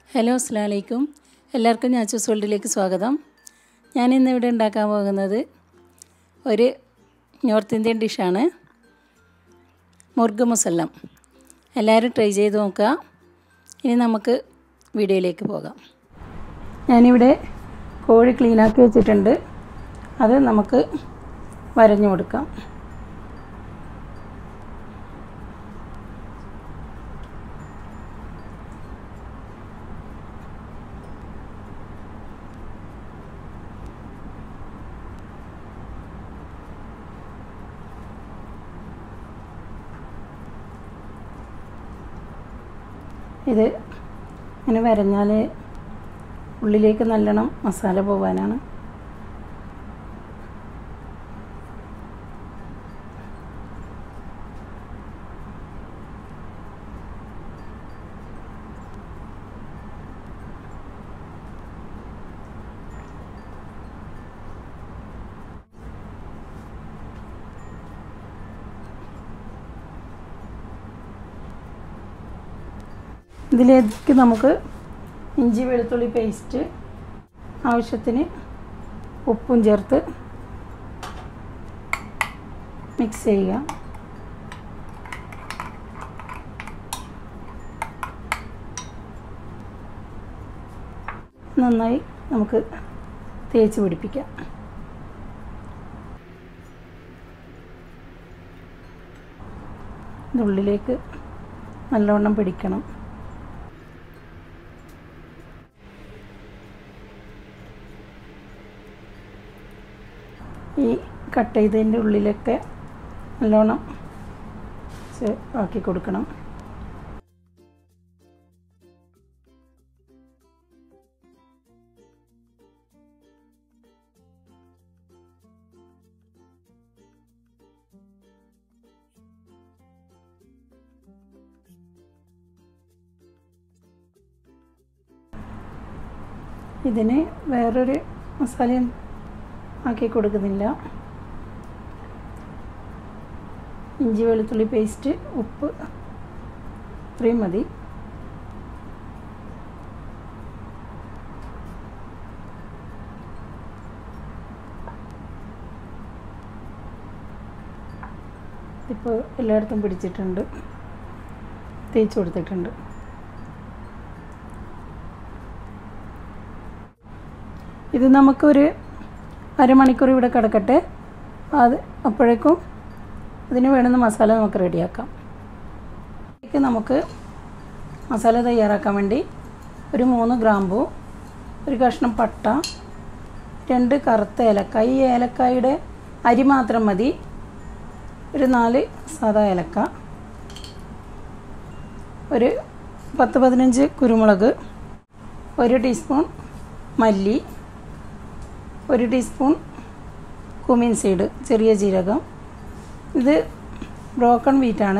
hello അസ്സാം വലൈക്കും എല്ലാവർക്കും ഞാച്ചൂസ് വേൾഡിലേക്ക് സ്വാഗതം ഞാൻ ഇന്ന് ഇവിടെ ഉണ്ടാക്കാൻ പോകുന്നത് ഒരു നോർത്ത് ഇന്ത്യൻ ഡിഷാണ് മുർഗ് മുസല്ലം എല്ലാവരും ട്രൈ ചെയ്ത് നോക്കുക ഇനി നമുക്ക് വീഡിയോയിലേക്ക് പോകാം ഞാനിവിടെ കോഴി ക്ലീനാക്കി വെച്ചിട്ടുണ്ട് അത് നമുക്ക് വരഞ്ഞു കൊടുക്കാം ഇത് ഇങ്ങനെ വരഞ്ഞാൽ ഉള്ളിലേക്ക് നല്ലോണം മസാല പോകാനാണ് ഇതിലേക്ക് നമുക്ക് ഇഞ്ചി വെളുത്തുള്ളി പേസ്റ്റ് ആവശ്യത്തിന് ഉപ്പും ചേർത്ത് മിക്സ് ചെയ്യുക നന്നായി നമുക്ക് തേച്ച് പിടിപ്പിക്കാം ഇതുള്ളിലേക്ക് നല്ലവണ്ണം പിടിക്കണം ഈ കട്ട് ചെയ്തതിൻ്റെ ഉള്ളിലൊക്കെ നല്ലോണം ആക്കി കൊടുക്കണം ഇതിന് വേറൊരു മസാലയും ആക്കി കൊടുക്കുന്നില്ല ഇഞ്ചി വെളുത്തുള്ളി പേസ്റ്റ് ഉപ്പ് ഇത്രയും മതി ഇപ്പോൾ എല്ലായിടത്തും പിടിച്ചിട്ടുണ്ട് തേച്ച് കൊടുത്തിട്ടുണ്ട് ഇത് നമുക്കൊരു അരമണിക്കൂർ ഇവിടെ കിടക്കട്ടെ അത് അപ്പോഴേക്കും അതിന് വേണ്ടുന്ന മസാല നമുക്ക് റെഡിയാക്കാം ഇതിലേക്ക് നമുക്ക് മസാല തയ്യാറാക്കാൻ വേണ്ടി ഒരു മൂന്ന് ഗ്രാമ്പു ഒരു കഷ്ണം പട്ട രണ്ട് കറുത്ത ഏലക്ക ഈ ഏലക്കായുടെ അരി മാത്രം മതി ഒരു നാല് സാദാ ഏലക്ക ഒരു പത്ത് പതിനഞ്ച് കുരുമുളക് ഒരു ടീസ്പൂൺ മല്ലി ഒരു ടീസ്പൂൺ കുമിൻ സീഡ് ചെറിയ ജീരകം ഇത് ബ്രോക്കൺ വീറ്റാണ്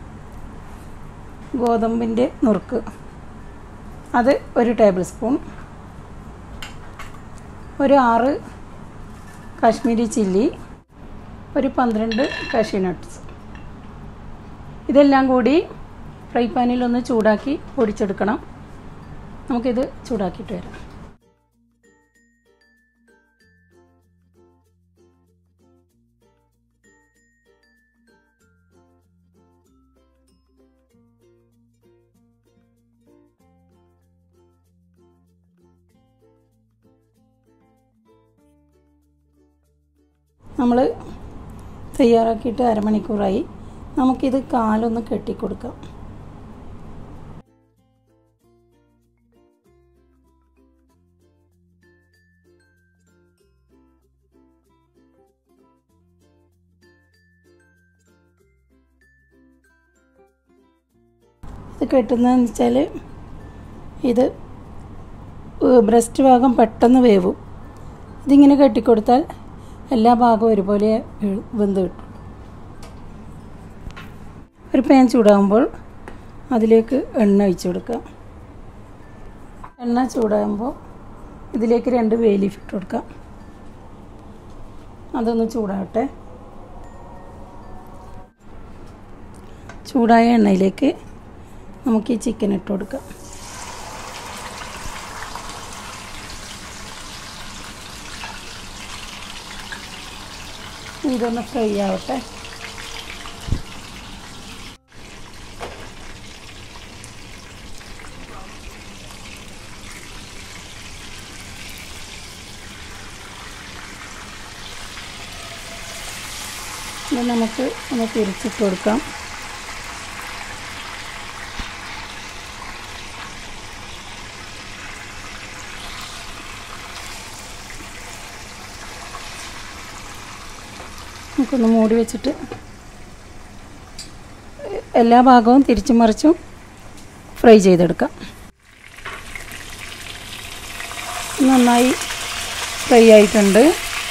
ഗോതമ്പിൻ്റെ നുറുക്ക് അത് ഒരു ടേബിൾ സ്പൂൺ ഒരു ആറ് കാശ്മീരി ചില്ലി ഒരു പന്ത്രണ്ട് കാഷ്യൂ നട്ട്സ് ഇതെല്ലാം കൂടി ഫ്രൈ പാനിൽ ഒന്ന് ചൂടാക്കി പൊടിച്ചെടുക്കണം നമുക്കിത് ചൂടാക്കിയിട്ട് വരാം നമ്മൾ തയ്യാറാക്കിയിട്ട് അരമണിക്കൂറായി നമുക്കിത് കാലൊന്ന് കെട്ടിക്കൊടുക്കാം ഇത് കെട്ടുന്നതെന്ന് വെച്ചാൽ ഇത് ബ്രസ്റ്റ് ഭാഗം പെട്ടെന്ന് വേവും ഇതിങ്ങനെ കെട്ടിക്കൊടുത്താൽ എല്ലാ ഭാഗവും ഒരുപോലെ വെന്ത് കിട്ടും ഒരു പാൻ ചൂടാകുമ്പോൾ അതിലേക്ക് എണ്ണ ഒഴിച്ചു കൊടുക്കുക എണ്ണ ചൂടാകുമ്പോൾ ഇതിലേക്ക് രണ്ട് വേലീഫ് ഇട്ട് കൊടുക്കാം അതൊന്ന് ചൂടാകട്ടെ ചൂടായ എണ്ണയിലേക്ക് നമുക്ക് ഈ ചിക്കൻ ഇട്ട് കൊടുക്കാം ഇതൊന്ന് ഫ്രൈ ആവട്ടെ ഇത് നമുക്ക് ഒന്ന് തിരിച്ചിട്ട് കൊടുക്കാം നമുക്കൊന്ന് മൂടി വെച്ചിട്ട് എല്ലാ ഭാഗവും തിരിച്ചും മറിച്ചും ഫ്രൈ ചെയ്തെടുക്കാം നന്നായി ഫ്രൈ ആയിട്ടുണ്ട്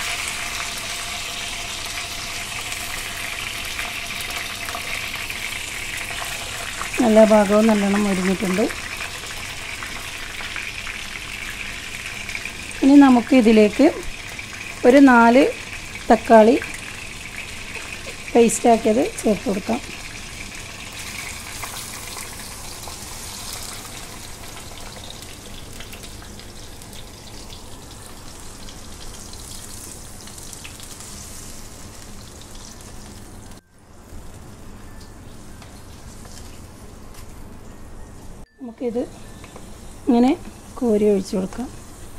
എല്ലാ ഭാഗവും നല്ലോണം ഒരുങ്ങിയിട്ടുണ്ട് ഇനി നമുക്ക് ഇതിലേക്ക് ഒരു നാല് തക്കാളി പേസ്റ്റാക്കിയത് ചേർത്ത് കൊടുക്കാം നമുക്കിത് ഇങ്ങനെ കോരി ഒഴിച്ചു കൊടുക്കാം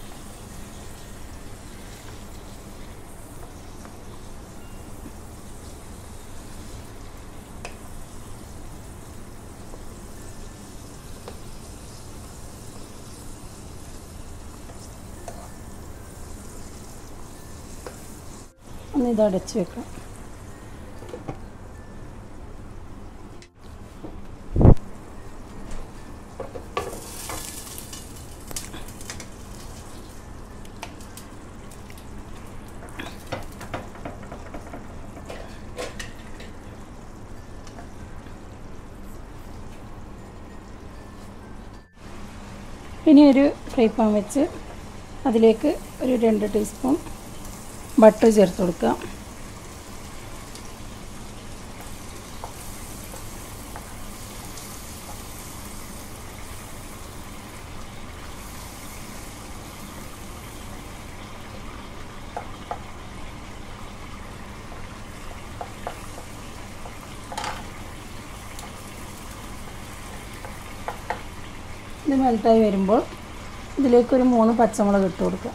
ഒന്ന് ഇത് അടച്ച് വെക്കാം ഇനി ഒരു ഫ്രൈ പാൻ വെച്ച് അതിലേക്ക് ഒരു രണ്ട് ടീസ്പൂൺ ബട്ടർ ചേർത്ത് കൊടുക്കുക ഇത് മെൽട്ടായി വരുമ്പോൾ ഇതിലേക്ക് ഒരു മൂന്ന് പച്ചമുളക് ഇട്ട് കൊടുക്കുക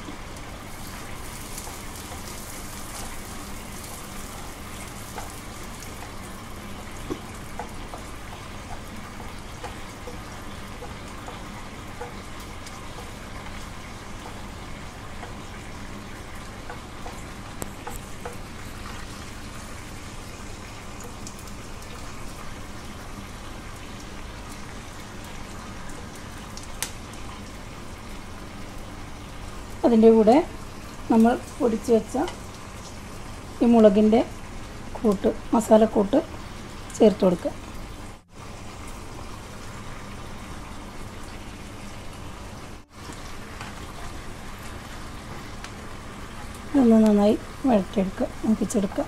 അതിൻ്റെ കൂടെ നമ്മൾ പൊടിച്ച് വെച്ച ഈ മുളകിൻ്റെ കൂട്ട് മസാലക്കൂട്ട് ചേർത്ത് കൊടുക്കുക ഇതൊന്ന് നന്നായി വഴറ്റിയെടുക്കുക മുപ്പിച്ചെടുക്കുക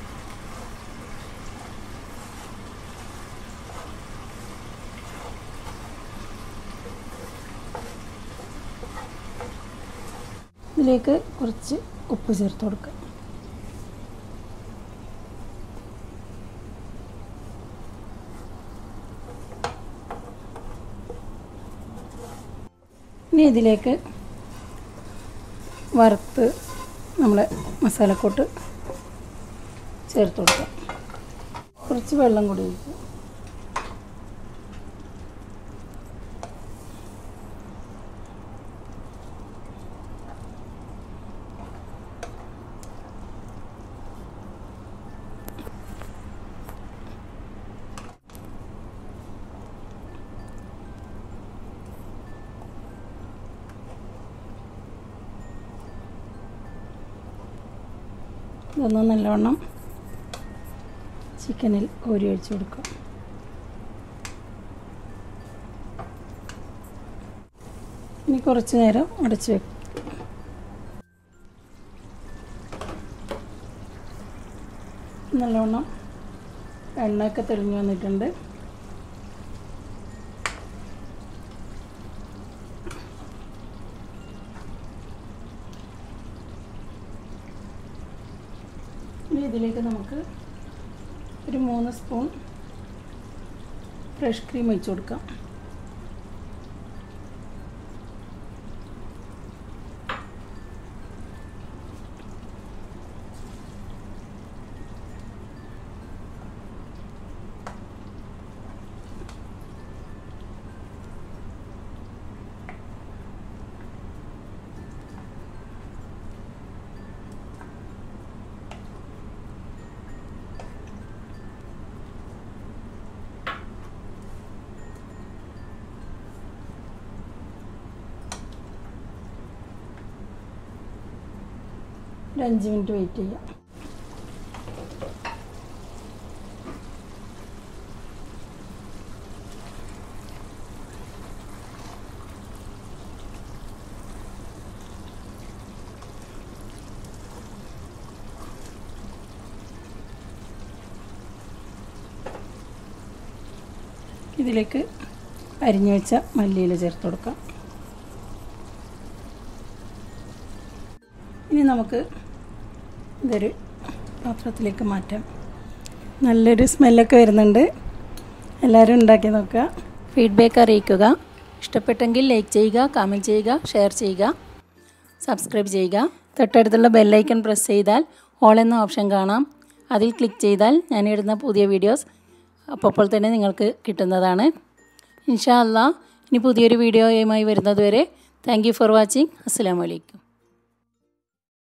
ഇതിലേക്ക് കുറച്ച് ഉപ്പ് ചേർത്ത് കൊടുക്കുക ഇനി ഇതിലേക്ക് വറുത്ത് നമ്മൾ മസാലക്കൂട്ട് ചേർത്ത് കൊടുക്കുക കുറച്ച് വെള്ളം കൂടി ഒഴിക്കുക ഇതൊന്ന് നല്ലവണ്ണം ചിക്കനിൽ കോരി ഒഴിച്ച് കൊടുക്കുക ഇനി കുറച്ച് നേരം അടച്ച് വെക്കും നല്ലവണ്ണം എണ്ണയൊക്കെ തെളിഞ്ഞു വന്നിട്ടുണ്ട് ഇനി ഇതിലേക്ക് നമുക്ക് ഒരു മൂന്ന് സ്പൂൺ ഫ്രഷ് ക്രീം ഒഴിച്ചു കൊടുക്കാം ഒരു അഞ്ച് മിനിറ്റ് വെയിറ്റ് ചെയ്യാം ഇതിലേക്ക് അരിഞ്ഞു വെച്ച മല്ലിയില ചേർത്ത് കൊടുക്കാം ഇനി നമുക്ക് ഇതൊരു പാത്രത്തിലേക്ക് മാറ്റാം നല്ലൊരു സ്മെല്ലൊക്കെ വരുന്നുണ്ട് എല്ലാവരും ഉണ്ടാക്കി നോക്കുക ഫീഡ്ബാക്ക് അറിയിക്കുക ഇഷ്ടപ്പെട്ടെങ്കിൽ ലൈക്ക് ചെയ്യുക കമൻറ്റ് ചെയ്യുക ഷെയർ ചെയ്യുക സബ്സ്ക്രൈബ് ചെയ്യുക തൊട്ടടുത്തുള്ള ബെല്ലൈക്കൺ പ്രസ് ചെയ്താൽ ഓൾ എന്ന ഓപ്ഷൻ കാണാം അതിൽ ക്ലിക്ക് ചെയ്താൽ ഞാൻ ഇടുന്ന പുതിയ വീഡിയോസ് അപ്പോൾ തന്നെ നിങ്ങൾക്ക് കിട്ടുന്നതാണ് ഇൻഷാ അല്ലാ ഇനി പുതിയൊരു വീഡിയോയുമായി വരുന്നതുവരെ താങ്ക് യു ഫോർ വാച്ചിങ് അസ്സാം വലൈക്കും